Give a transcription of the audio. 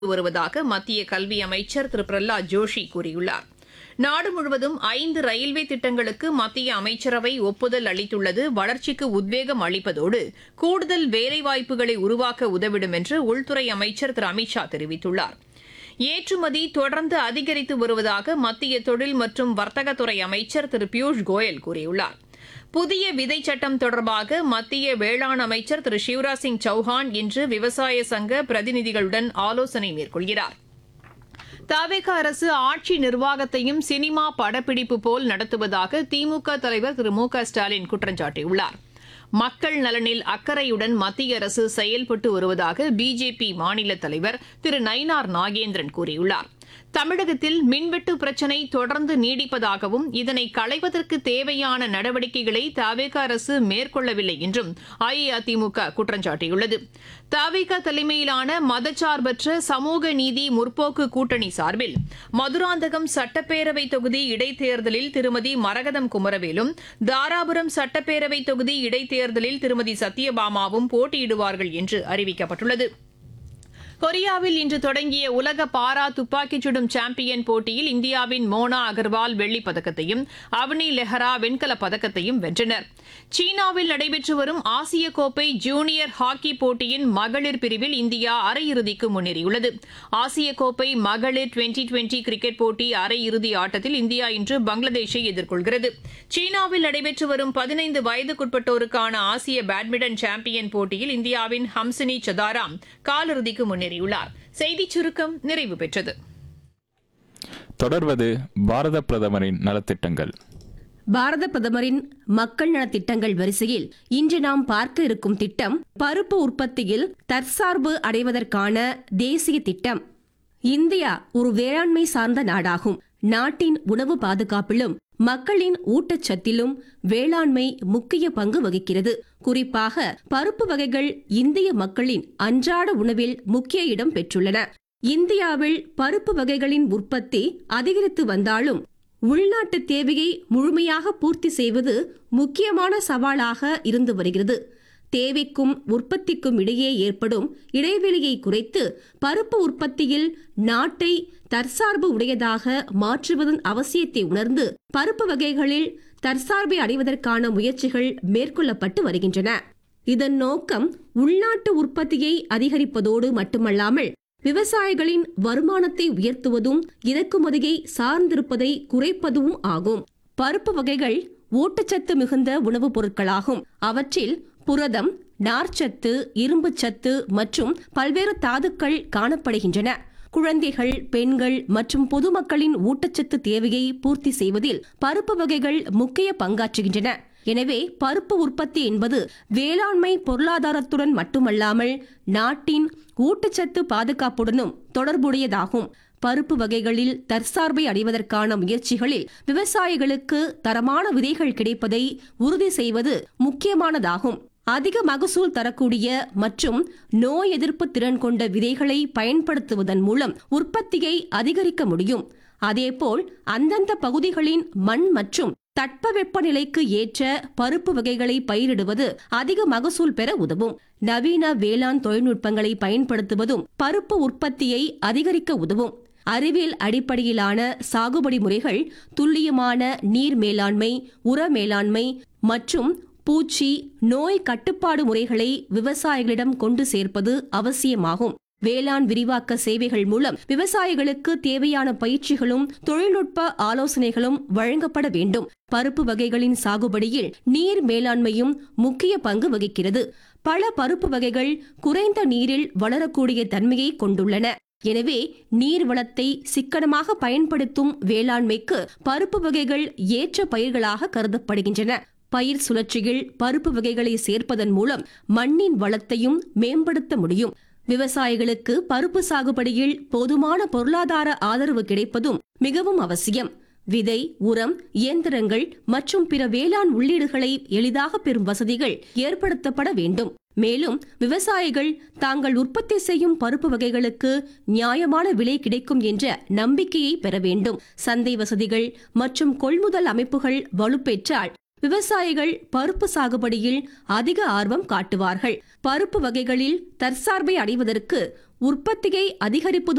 வருவதாக மத்திய கல்வி அமைச்சர் திரு பிரஹ்லாத் ஜோஷி கூறியுள்ளார் நாடு முழுவதும் ஐந்து ரயில்வே திட்டங்களுக்கு மத்திய அமைச்சரவை ஒப்புதல் அளித்துள்ளது வளர்ச்சிக்கு உத்வேகம் அளிப்பதோடு கூடுதல் வேலைவாய்ப்புகளை உருவாக்க உதவிடும் என்று உள்துறை அமைச்சர் திரு அமித்ஷா தெரிவித்துள்ளார் ஏற்றுமதி தொடர்ந்து அதிகரித்து வருவதாக மத்திய தொழில் மற்றும் வர்த்தகத்துறை அமைச்சர் திரு பியூஷ் கோயல் கூறியுள்ளார் புதிய விதை சட்டம் தொடர்பாக மத்திய வேளாண் அமைச்சர் திரு சிவராஜ் சிங் சௌஹான் இன்று விவசாய சங்க பிரதிநிதிகளுடன் ஆலோசனை மேற்கொள்கிறார் தவேக அரசு ஆட்சி நிர்வாகத்தையும் சினிமா படப்பிடிப்பு போல் நடத்துவதாக திமுக தலைவர் திரு மு க ஸ்டாலின் குற்றம் சாட்டியுள்ளார் மக்கள் நலனில் அக்கறையுடன் மத்திய அரசு செயல்பட்டு வருவதாக பிஜேபி மாநில தலைவர் திரு நயினார் நாகேந்திரன் கூறியுள்ளார் தமிழகத்தில் மின்வெட்டு பிரச்சினை தொடர்ந்து நீடிப்பதாகவும் இதனை களைவதற்கு தேவையான நடவடிக்கைகளை தவேக அரசு மேற்கொள்ளவில்லை என்றும் அஇஅதிமுக குற்றம் சாட்டியுள்ளது தவேக தலைமையிலான மதச்சார்பற்ற சமூக நீதி முற்போக்கு கூட்டணி சார்பில் மதுராந்தகம் சட்டப்பேரவை தொகுதி இடைத்தேர்தலில் திருமதி மரகதம் குமரவேலும் தாராபுரம் சட்டப்பேரவை தொகுதி இடைத்தேர்தலில் திருமதி சத்யபாமாவும் போட்டியிடுவார்கள் என்று அறிவிக்கப்பட்டுள்ளது கொரியாவில் இன்று தொடங்கிய உலக பாரா துப்பாக்கிச் சுடும் சாம்பியன் போட்டியில் இந்தியாவின் மோனா அகர்வால் வெள்ளிப் பதக்கத்தையும் அவனி லெஹரா வெண்கலப் பதக்கத்தையும் வென்றனர் சீனாவில் நடைபெற்று வரும் ஆசிய கோப்பை ஜூனியர் ஹாக்கி போட்டியின் மகளிர் பிரிவில் இந்தியா அரையிறுதிக்கு முன்னேறியுள்ளது ஆசிய கோப்பை மகளிர் டுவெண்டி டுவெண்டி கிரிக்கெட் போட்டி அரையிறுதி ஆட்டத்தில் இந்தியா இன்று பங்களாதேஷை எதிர்கொள்கிறது சீனாவில் நடைபெற்று வரும் பதினைந்து வயதுக்குட்பட்டோருக்கான ஆசிய பேட்மிண்டன் சாம்பியன் போட்டியில் இந்தியாவின் ஹம்சினி சதாராம் காலிறுதிக்கு முன்னேறியுள்ளார் செய்திச் சுருக்கம் நிறைவு பெற்றது தொடர்வது பாரத பிரதமரின் நலத்திட்டங்கள் பாரத பிரதமரின் மக்கள் நலத் திட்டங்கள் வரிசையில் இன்று நாம் பார்க்க இருக்கும் திட்டம் பருப்பு உற்பத்தியில் தற்சார்பு அடைவதற்கான தேசிய திட்டம் இந்தியா ஒரு வேளாண்மை சார்ந்த நாடாகும் நாட்டின் உணவு பாதுகாப்பிலும் மக்களின் ஊட்டச்சத்திலும் வேளாண்மை முக்கிய பங்கு வகிக்கிறது குறிப்பாக பருப்பு வகைகள் இந்திய மக்களின் அன்றாட உணவில் முக்கிய இடம் பெற்றுள்ளன இந்தியாவில் பருப்பு வகைகளின் உற்பத்தி அதிகரித்து வந்தாலும் உள்நாட்டு தேவையை முழுமையாக பூர்த்தி செய்வது முக்கியமான சவாலாக இருந்து வருகிறது தேவைக்கும் உற்பத்திக்கும் இடையே ஏற்படும் இடைவெளியை குறைத்து பருப்பு உற்பத்தியில் நாட்டை தற்சார்பு உடையதாக மாற்றுவதன் அவசியத்தை உணர்ந்து பருப்பு வகைகளில் தற்சார்பை அடைவதற்கான முயற்சிகள் மேற்கொள்ளப்பட்டு வருகின்றன இதன் நோக்கம் உள்நாட்டு உற்பத்தியை அதிகரிப்பதோடு மட்டுமல்லாமல் விவசாயிகளின் வருமானத்தை உயர்த்துவதும் இறக்குமதியை சார்ந்திருப்பதை குறைப்பதும் ஆகும் பருப்பு வகைகள் ஊட்டச்சத்து மிகுந்த உணவுப் பொருட்களாகும் அவற்றில் புரதம் நார்ச்சத்து இரும்புச்சத்து மற்றும் பல்வேறு தாதுக்கள் காணப்படுகின்றன குழந்தைகள் பெண்கள் மற்றும் பொதுமக்களின் ஊட்டச்சத்து தேவையை பூர்த்தி செய்வதில் பருப்பு வகைகள் முக்கிய பங்காற்றுகின்றன எனவே பருப்பு உற்பத்தி என்பது வேளாண்மை பொருளாதாரத்துடன் மட்டுமல்லாமல் நாட்டின் ஊட்டச்சத்து பாதுகாப்புடனும் தொடர்புடையதாகும் பருப்பு வகைகளில் தற்சார்பை அடைவதற்கான முயற்சிகளில் விவசாயிகளுக்கு தரமான விதைகள் கிடைப்பதை உறுதி செய்வது முக்கியமானதாகும் அதிக மகசூல் தரக்கூடிய மற்றும் நோய் எதிர்ப்பு திறன் கொண்ட விதைகளை பயன்படுத்துவதன் மூலம் உற்பத்தியை அதிகரிக்க முடியும் அதேபோல் அந்தந்த பகுதிகளின் மண் மற்றும் தட்பவெப்பநிலைக்கு ஏற்ற பருப்பு வகைகளை பயிரிடுவது அதிக மகசூல் பெற உதவும் நவீன வேளாண் தொழில்நுட்பங்களை பயன்படுத்துவதும் பருப்பு உற்பத்தியை அதிகரிக்க உதவும் அறிவியல் அடிப்படையிலான சாகுபடி முறைகள் துல்லியமான நீர் மேலாண்மை உர மேலாண்மை மற்றும் பூச்சி நோய் கட்டுப்பாடு முறைகளை விவசாயிகளிடம் கொண்டு சேர்ப்பது அவசியமாகும் வேளாண் விரிவாக்க சேவைகள் மூலம் விவசாயிகளுக்கு தேவையான பயிற்சிகளும் தொழில்நுட்ப ஆலோசனைகளும் வழங்கப்பட வேண்டும் பருப்பு வகைகளின் சாகுபடியில் நீர் மேலாண்மையும் முக்கிய பங்கு வகிக்கிறது பல பருப்பு வகைகள் குறைந்த நீரில் வளரக்கூடிய தன்மையை கொண்டுள்ளன எனவே நீர் வளத்தை சிக்கனமாக பயன்படுத்தும் வேளாண்மைக்கு பருப்பு வகைகள் ஏற்ற பயிர்களாக கருதப்படுகின்றன பயிர் சுழற்சியில் பருப்பு வகைகளை சேர்ப்பதன் மூலம் மண்ணின் வளத்தையும் மேம்படுத்த முடியும் விவசாயிகளுக்கு பருப்பு சாகுபடியில் போதுமான பொருளாதார ஆதரவு கிடைப்பதும் மிகவும் அவசியம் விதை உரம் இயந்திரங்கள் மற்றும் பிற வேளாண் உள்ளீடுகளை எளிதாக பெறும் வசதிகள் ஏற்படுத்தப்பட வேண்டும் மேலும் விவசாயிகள் தாங்கள் உற்பத்தி செய்யும் பருப்பு வகைகளுக்கு நியாயமான விலை கிடைக்கும் என்ற நம்பிக்கையை பெற வேண்டும் சந்தை வசதிகள் மற்றும் கொள்முதல் அமைப்புகள் வலுப்பெற்றால் விவசாயிகள் பருப்பு சாகுபடியில் அதிக ஆர்வம் காட்டுவார்கள் பருப்பு வகைகளில் தற்சார்பை அடைவதற்கு உற்பத்தியை அதிகரிப்பது